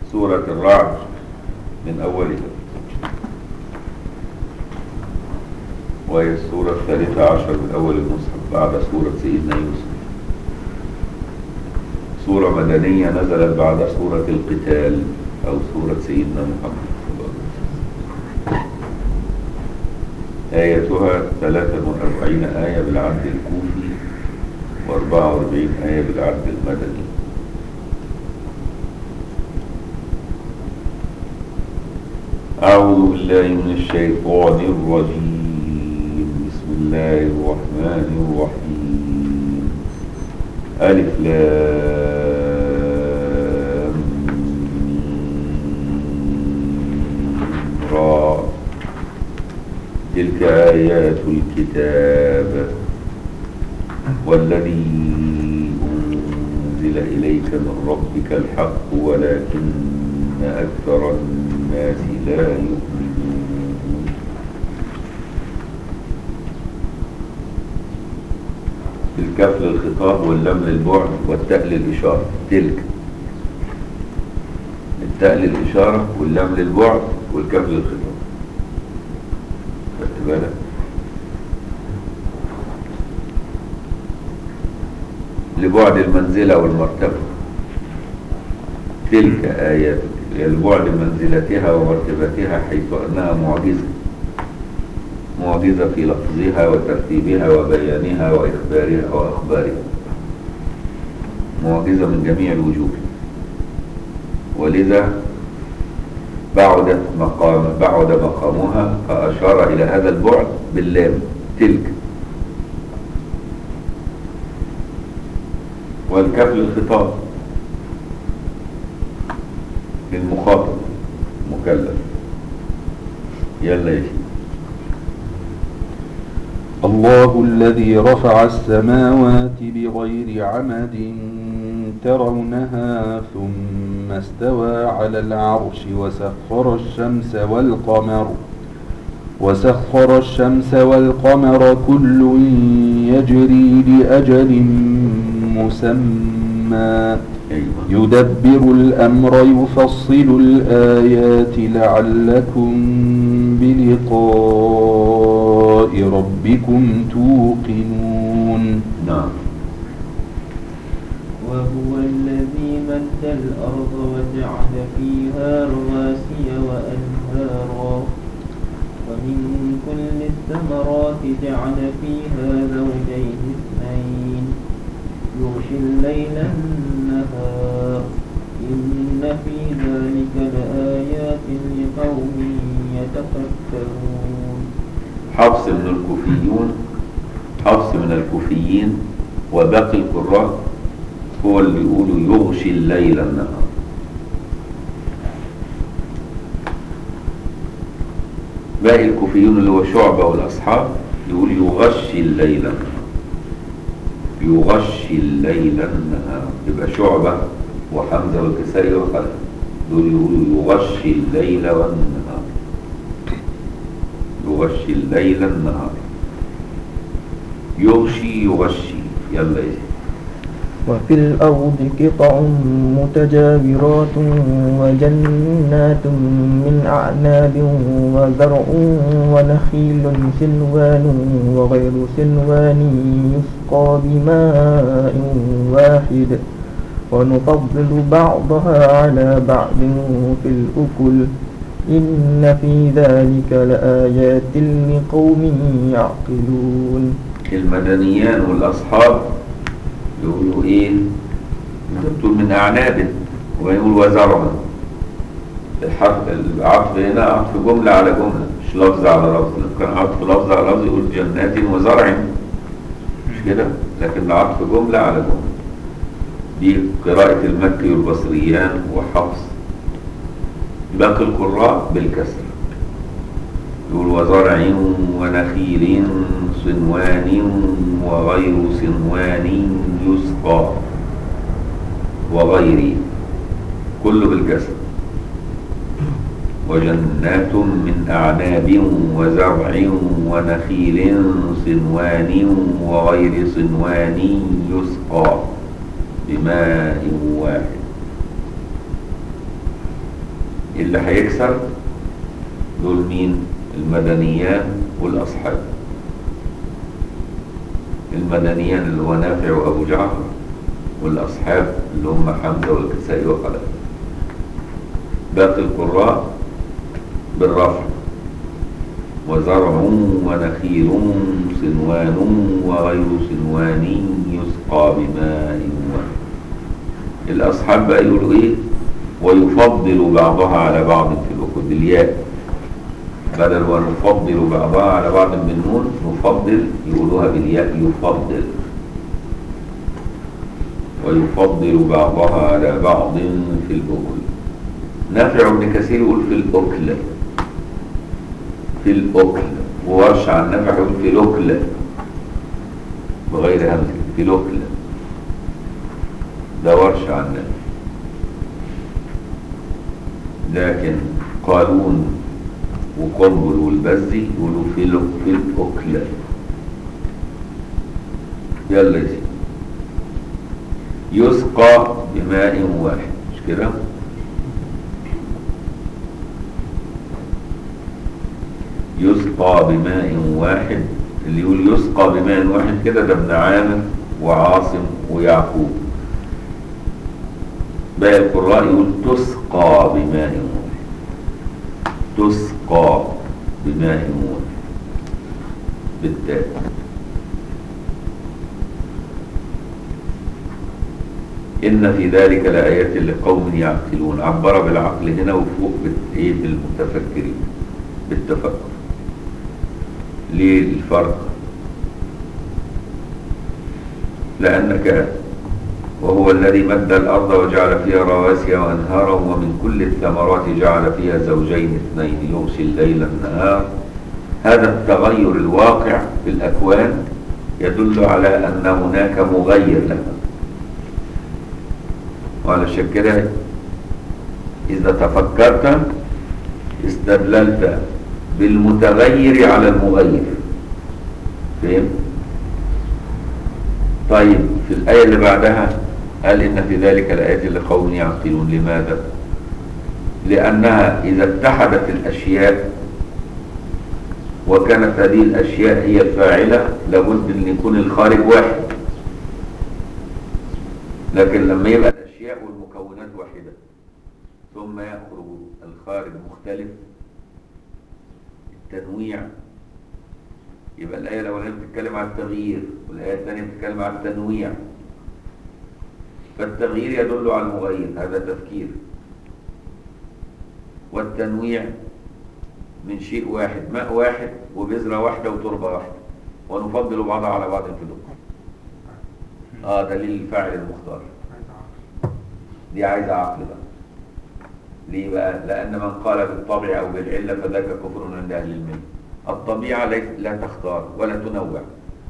سورة الرعد من أولها وهي السورة الثالثة عشر من أول المصحف بعد سورة سيدنا يوسف سورة مدنية نزلت بعد سورة القتال أو سورة سيدنا محمد صلى الله عليه وسلم آياتها 43 آية بالعد الكوفي و44 آية بالعد المدني أعوذ بالله من الشيطان الرجيم بسم الله الرحمن الرحيم ألف لام ميم را تلك آيات الكتاب والذي أنزل إليك من ربك الحق ولكن أكثر الناس لا يؤمنون الكاف للخطاب واللام للبعد والتاء للإشارة تلك التاء للإشارة واللام للبعد والكاف للخطاب خدت بالك لبعد المنزلة والمرتبة تلك آيات لبعد منزلتها ومرتبتها حيث أنها معجزة معجزة في لفظها وترتيبها وبيانها وإخبارها وأخبارها معجزة من جميع الوجوه ولذا بعدت مقام بعد مقامها فأشار إلى هذا البعد باللام تلك والكاف للخطاب للمخاطب مكلف يلا يا شيخ الله الذي رفع السماوات بغير عمد ترونها ثم استوى على العرش وسخر الشمس والقمر وسخر الشمس والقمر كل يجري لأجل مسمى أيوة يدبر الأمر يفصل الآيات لعلكم بلقاء ربكم توقنون نعم وهو الذي مد الأرض وجعل فيها رواسي وأنهارا ومن كل الثمرات جعل فيها زوجين اثنين يغشي الليل النهار إن في ذلك لآيات لقوم يتفكرون حفص من الكوفيون حفص من الكوفيين وباقي القراء هو اللي يقولوا يغشي الليل النهار باقي الكوفيون اللي هو شعبة والأصحاب يقول يغشي الليل النهار يغشي الليل النهار يبقى شعبة وحمزة والكسائي وخلف دول يقولوا يغشي الليل والنهار يغشي الليل النهار يغشي يغشي يلا يا سيدي. وفي الأرض قطع متجاورات وجنات من أعناب وزرع ونخيل سلوان وغير سلوان يسقى بماء واحد ونفضل بعضها على بعض في الأكل إن في ذلك لآيات لقوم يعقلون المدنيان والأصحاب يقولوا إيه دول من أعناب ويقول وزرع الحرف العطف هنا عطف جملة على جملة مش لفظ على لفظ لو كان عطف لفظ على لفظ يقول جنات وزرع مش كده لكن العطف جملة على جملة دي قراءة المكي والبصريان وحفص باقي القراء بالكسر يقول وزرع ونخيل صنوان وغير صنوان يسقى وغير كله بالكسر وجنات من أعناب وزرع ونخيل صنوان وغير صنوان يسقى بماء واحد اللي هيكسر دول مين المدنيان والأصحاب المدنيان اللي هو نافع وأبو جعفر والأصحاب اللي هم حمزة والكسائي وخلف باقي القراء بالرفع وزرع ونخيل صنوان وغير صنوان يسقى بماء واحد الأصحاب بقى يقولوا إيه ويفضل بعضها على بعض في الأخذ بالياء بدل ونفضل بعضها على بعض بالنون نفضل يقولوها بالياء يفضل ويفضل بعضها على بعض في الأكل نافع بن كثير يقول في الأكل في الأكل وورش عن نافع يقول في الأكل بغير همزة في الأكل ده ورش عن نافع لكن قالون وقنبل والبزي يقولوا في الأك- في الأكل يلا يا سيدي يسقى بماء واحد مش كده يسقى بماء واحد اللي يقول يسقى بماء واحد كده ده ابن عامر وعاصم ويعقوب باقي القراء يقول تسقى بماء واحد تسقى بماء واحد بالتاء إن في ذلك لآيات لقوم يعقلون عبر بالعقل هنا وفوق بال- إيه بالمتفكرين بالتفكر ليه الفرق لأنك وهو الذي مد الأرض وجعل فيها رواسي وأنهارا ومن كل الثمرات جعل فيها زوجين اثنين يغشي الليل النهار هذا التغير الواقع في الأكوان يدل على أن هناك مغير لها وعلى كده إذا تفكرت استدللت بالمتغير على المغير فهم؟ طيب في الآية اللي بعدها قال إن في ذلك الآيات لقوم يعقلون لماذا؟ لأنها إذا اتحدت الأشياء وكانت هذه الأشياء هي الفاعلة لابد أن يكون الخارج واحد لكن لما يبقى الأشياء والمكونات واحدة ثم يخرج الخارج مختلف التنويع يبقى الآية الأولانية بتتكلم عن التغيير والآية الثانية بتتكلم عن التنويع فالتغيير يدل على المغير هذا تفكير والتنويع من شيء واحد ماء واحد وبذرة واحدة وتربة واحدة ونفضل بعضها على بعض في الأخرى اه دليل الفاعل المختار دي عايزة عقل بقى ليه بقى؟ لأن من قال بالطبع أو بالعلة فذاك كفر عند أهل العلم الطبيعة ليس- لا تختار ولا تنوع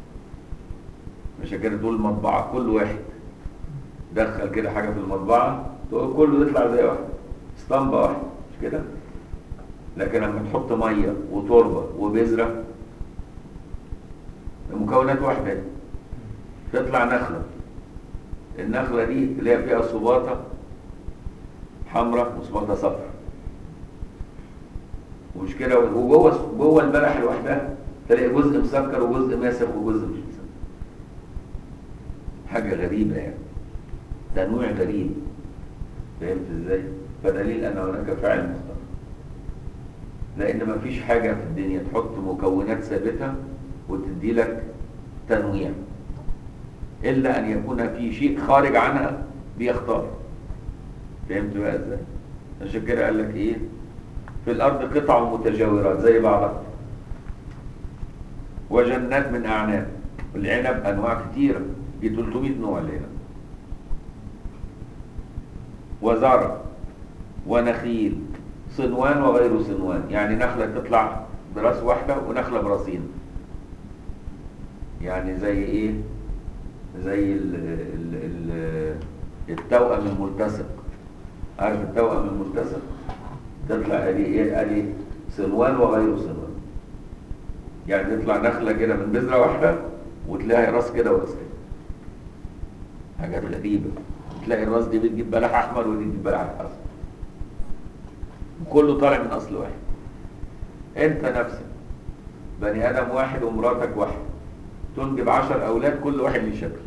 مش كده تقول المطبعة كل واحد دخل كده حاجة في المطبعة تقول كله يطلع زي واحد اسطمبة واحدة مش كده لكن لما تحط مية وتربة وبذرة المكونات واحدة تطلع نخلة النخلة دي اللي هي فيها صباطة حمراء وصباطة صفراء ومش كده وجوه جوه البلح لوحدها تلاقي جزء مسكر وجزء ماسخ وجزء مش مسكر حاجة غريبة يعني تنويع غريب فهمت ازاي؟ فدليل ان هناك فاعل مختار لان ما فيش حاجة في الدنيا تحط مكونات ثابتة وتدي لك تنويع الا ان يكون في شيء خارج عنها بيختار فهمت بقى ازاي؟ عشان كده قال لك ايه؟ في الارض قطع متجاورات زي بعضها وجنات من اعناب العنب انواع كتيره دي 300 نوع العنب وزرع ونخيل صنوان وغير صنوان يعني نخله تطلع براس واحده ونخله براسين يعني زي ايه زي ال ال ال التوأم الملتصق عارف التوأم الملتصق تطلع ادي ايه ادي صنوان وغير صنوان يعني تطلع نخله كده من بذره واحده وتلاقي راس كده وراس كده حاجات غريبه تلاقي الراس دي بتجيب بلح احمر ودي تجيب بلح اصفر كله طالع من اصل واحد انت نفسك بني ادم واحد ومراتك واحد تنجب عشر اولاد كل واحد ليه شكل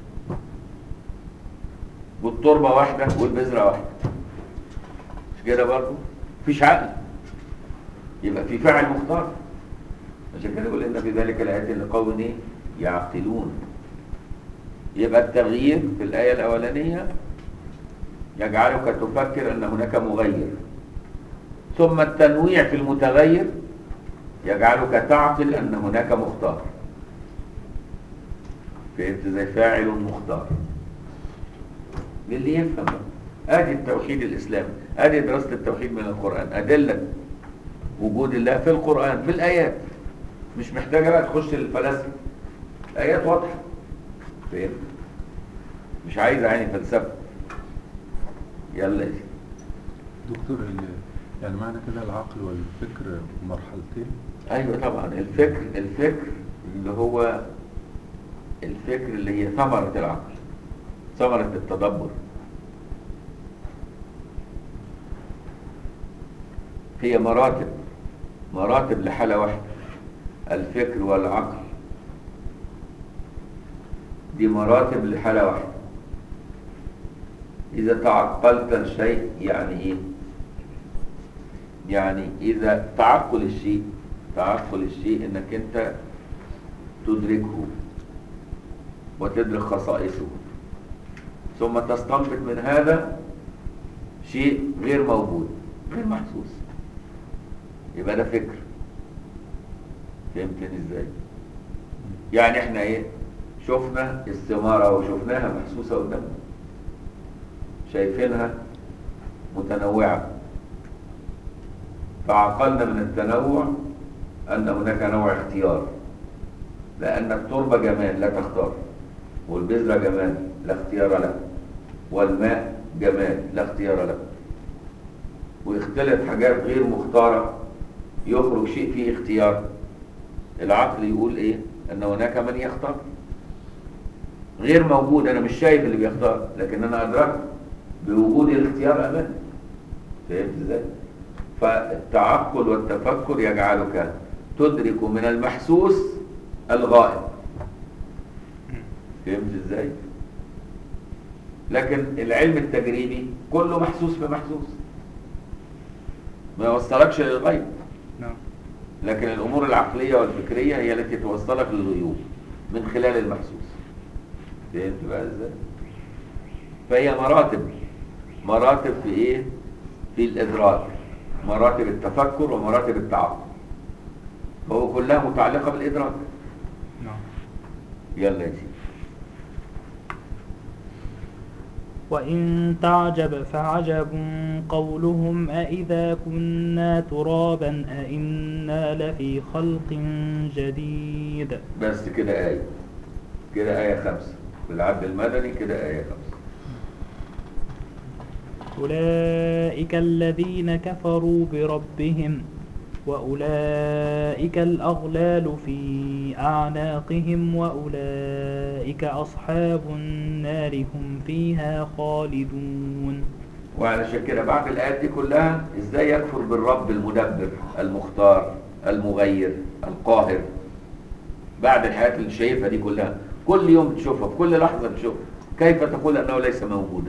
والتربه واحده والبذره واحده مش كده برضه مفيش عقل يبقى في فاعل مختار عشان كده يقول ان في ذلك الايات لقوم ايه يعقلون يبقى التغيير في الايه الاولانيه يجعلك تفكر ان هناك مغير ثم التنويع في المتغير يجعلك تعقل ان هناك مختار فهمت زي فاعل مختار للي يفهم بقى. ادي التوحيد الاسلامي ادي دراسه التوحيد من القران ادله وجود الله في القران في الايات مش محتاجه بقى تخش للفلاسفه الايات واضحه فهمت مش عايزه يعني فلسفه يلا يا سيدي. دكتور ال- يعني معنى كده العقل والفكر مرحلتين ايوه طبعا الفكر الفكر اللي هو الفكر اللي هي ثمرة العقل ثمرة التدبر هي مراتب مراتب لحالة واحدة الفكر والعقل دي مراتب لحالة واحدة إذا تعقلت الشيء يعني إيه؟ يعني إذا تعقل الشيء تعقل الشيء إنك أنت تدركه وتدرك خصائصه ثم تستنبط من هذا شيء غير موجود غير محسوس يبقى ده فكر فهمتني ازاي يعني احنا ايه شفنا الثمارة وشفناها محسوسة قدامنا شايفينها متنوعة فعقلنا من التنوع أن هناك نوع اختيار لأن التربة جمال لا تختار والبذرة جمال لا اختيار له والماء جمال لا اختيار له ويختلط حاجات غير مختارة يخرج شيء فيه اختيار العقل يقول ايه ان هناك من يختار غير موجود انا مش شايف اللي بيختار لكن انا ادركت بوجود الاختيار امامي فهمت ازاي فالتعقل والتفكر يجعلك تدرك من المحسوس الغائب فهمت ازاي لكن العلم التجريبي كله محسوس في محسوس ما يوصلكش للغيب نعم لكن الامور العقليه والفكريه هي التي توصلك للغيوب من خلال المحسوس فهمت بقى ازاي فهي مراتب مراتب في ايه في الادراك مراتب التفكر ومراتب التعقل فهو كلها متعلقه بالادراك نعم يلا يا سيدي وإن تعجب فعجب قولهم أإذا كنا ترابا أإنا لفي خلق جديد بس كده آية كده آية خمسة في العبد المدني كده آية خمسة أولئك الذين كفروا بربهم وأولئك الأغلال في أعناقهم وأولئك أصحاب النار هم فيها خالدون وعلشان كده بعد الآيات دي كلها إزاي يكفر بالرب المدبر المختار المغير القاهر بعد الحياة اللي شايفها دي كلها كل يوم تشوفها في كل لحظة تشوفها كيف تقول أنه ليس موجودا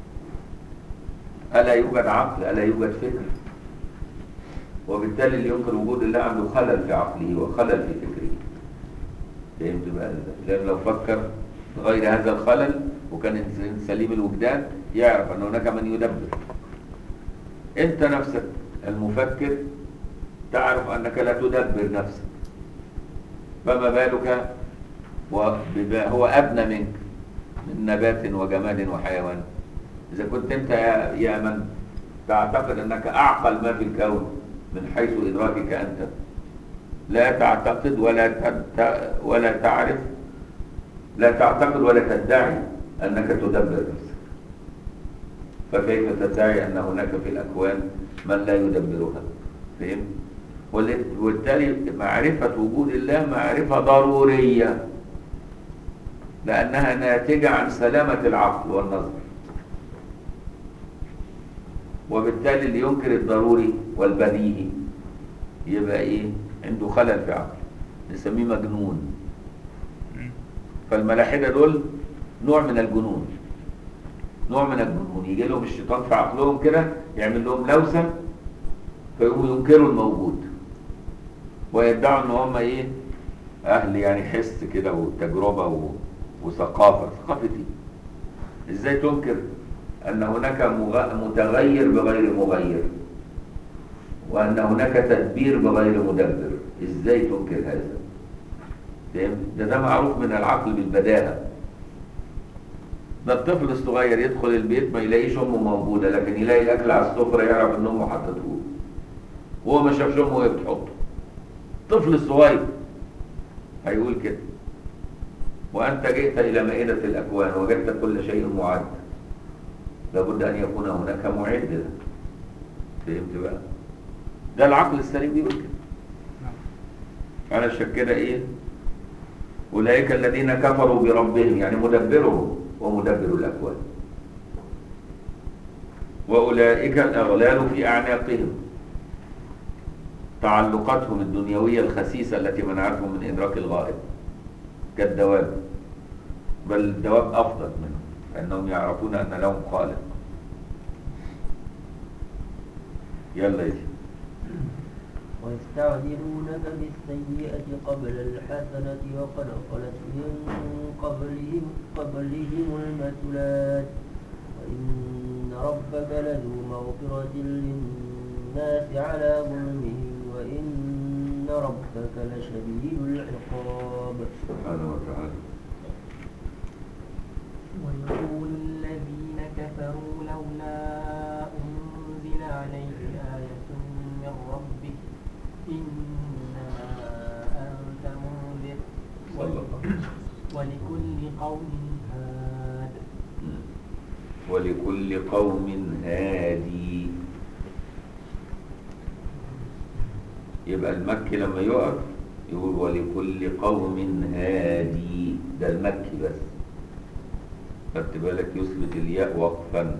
ألا يوجد عقل ألا يوجد فكر وبالتالي اللي ينكر وجود الله عنده خلل في عقله وخلل في فكره فهمت بقى ازاي؟ لأن لو فكر غير هذا الخلل وكان إنسان سليم الوجدان يعرف أن هناك من يدبر أنت نفسك المفكر تعرف أنك لا تدبر نفسك فما بالك وبما هو أبنى منك من نبات وجماد وحيوان إذا كنت أنت يا, يا من تعتقد أنك أعقل ما في الكون من حيث إدراكك أنت لا تعتقد ولا تت... ولا تعرف لا تعتقد ولا تدعي أنك تدبر نفسك فكيف تدعي أن هناك في الأكوان من لا يدبرها فهم؟ وال- وبالتالي معرفة وجود الله معرفة ضرورية لأنها ناتجة عن سلامة العقل والنظر وبالتالي اللي ينكر الضروري والبديهي يبقى ايه عنده خلل في عقله نسميه مجنون فالملاحدة دول نوع من الجنون نوع من الجنون يجي لهم الشيطان في عقلهم كده يعمل لهم لوسة فيقوموا ينكروا الموجود ويدعوا ان هم ايه اهل يعني حس كده وتجربة و... وثقافة ثقافة ايه ازاي تنكر ان هناك مغ... متغير بغير مغير وان هناك تدبير بغير مدبر ازاي تنكر هذا فاهم ده ده معروف من العقل بالبداهه ده الطفل الصغير يدخل البيت ما يلاقيش امه موجوده لكن يلاقي الاكل على السفره يعرف ان امه حطته له وهو ما شافش امه وهي بتحطه الطفل الصغير هيقول كده وانت جئت الى مائده الاكوان وجدت كل شيء معد لابد ان يكون هناك معد له فهمت بقى ده العقل السليم بيقول كده علشان كده ايه اولئك الذين كفروا بربهم يعني مدبرهم ومدبر الاكوان واولئك الاغلال في اعناقهم تعلقاتهم الدنيويه الخسيسه التي منعتهم من ادراك الغائب كالدواب بل الدواب افضل منهم فانهم يعرفون ان لهم خالق يلا يا سيدي ويستعجلونك بالسيئة قبل الحسنة وقد خلت من قبلهم قبلهم المثلات وإن ربك لذو مغفرة للناس على ظلمهم وإن ربك لشديد العقاب سبحانه وتعالى ويقول الذين كفروا لولا أنزل عليه آية من ربه إنما أنت منذر صلى الله عليه وسلم. ولكل قوم هاد ولكل قوم هادي يبقى المكي لما يقف يقول ولكل قوم هادي ده المكي بس خدت بالك يثبت الياء وقفا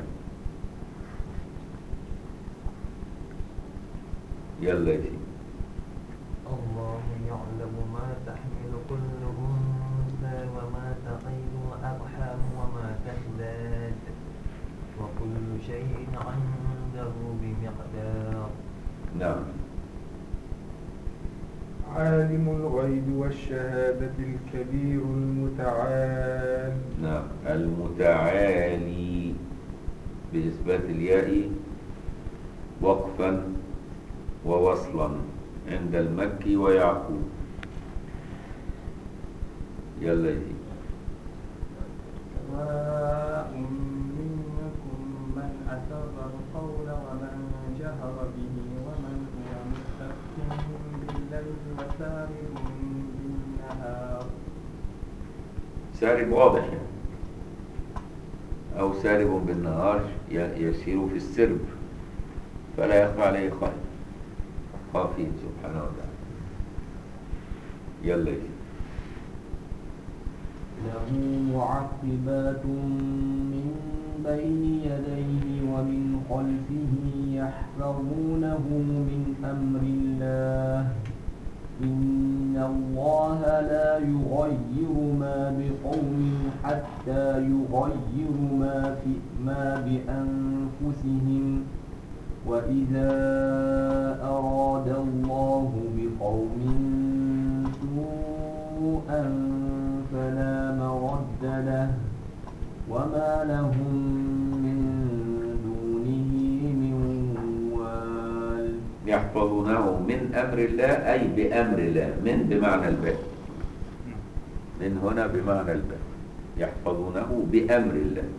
يلا يا سيدي الله يعلم ما تحمل كل أنثى وما تغير الأرحام وما تزداد وكل شيء عنده بمقدار نعم عالم الغيب والشهادة الكبير المتعال نعم المتعالي بإثبات الياء وقفا ووصلا عند المكي ويعقوب يلا يا سيدي سواء منكم من أسر القول ومن جهر به ومن هو مستخف بالليل وسارب بالنهار سارب واضح يعني أو سارب بالنهار ي- يسير في السرب فلا يخفى عليه خافي خافي سبحانه وتعالى يلا يا سيدي له معقبات من بين يديه ومن خلفه يحفظونه من أمر الله إن الله لا يغير ما بقوم حتى يغيروا ما, في ما بأنفسهم وإذا أراد الله بقوم سوءا فلا مرد له وما لهم من دونه من وال يحفظونه من أمر الله أي بأمر الله من بمعنى الباء من هنا بمعنى الباء يحفظونه بأمر الله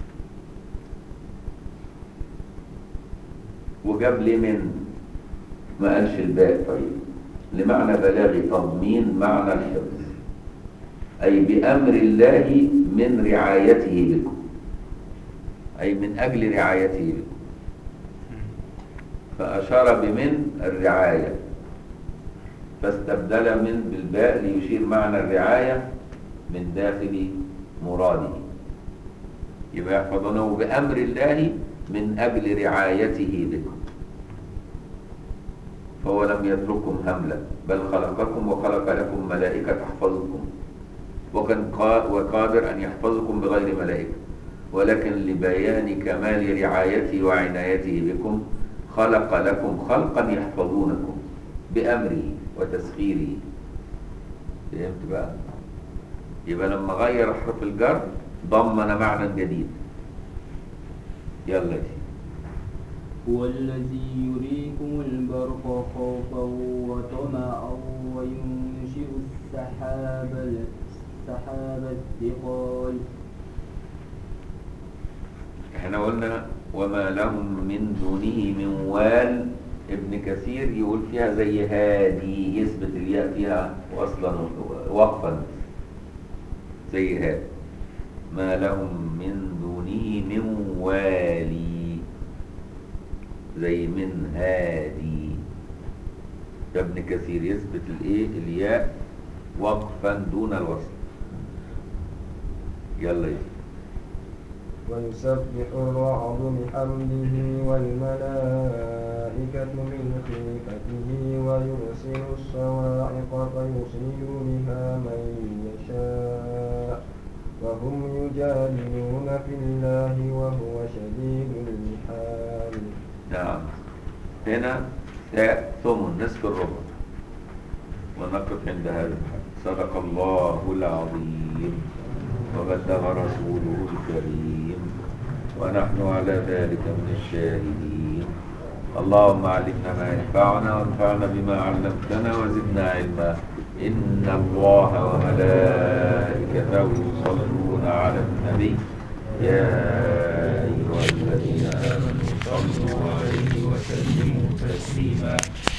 وجاب لي من ما قالش الباء طيب لمعنى بلاغي تضمين معنى الحفظ أي بأمر الله من رعايته بكم أي من أجل رعايته بكم فأشار بمن الرعاية فاستبدل من بالباء ليشير معنى الرعاية من داخل مراده يبقى يحفظونه بأمر الله من أجل رعايته بكم فهو لم يترككم هملا بل خلقكم وخلق لكم ملائكة تحفظكم وكان قا- وقادر أن يحفظكم بغير ملائكة ولكن لبيان كمال رعايته وعنايته بكم خلق لكم خلقا يحفظونكم بأمره وتسخيره فهمت بقى يبقى لما غير حرف الجر ضمن معنى جديد يلا دي هو الذي يريكم البرق خوفا وطمعا وينشئ السحاب السحاب الثقال احنا قلنا وما لهم من دونه من وال ابن كثير يقول فيها زي هادي يثبت الياء فيها واصلا وقفا زي هادي ما لهم من دونه من والي زي من هادي ده ابن كثير يثبت الايه الياء وقفا دون الوصل يلا يا ويسبح الرعد بحمده والملائكة من خيفته ويرسل الصواعق فيصيب بها من يشاء وهم يجادلون في الله وهو شديد المحال نعم هنا تاء ثم نصف الربع ونقف عند هذا الحد صدق الله العظيم وبلغ رسوله الكريم ونحن على ذلك من الشاهدين اللهم علمنا ما ينفعنا وانفعنا بما علمتنا وزدنا علما إن الله وملائكته يصلون على النبي يا أيها الذين آمنوا صلوا عليه وسلموا تسليما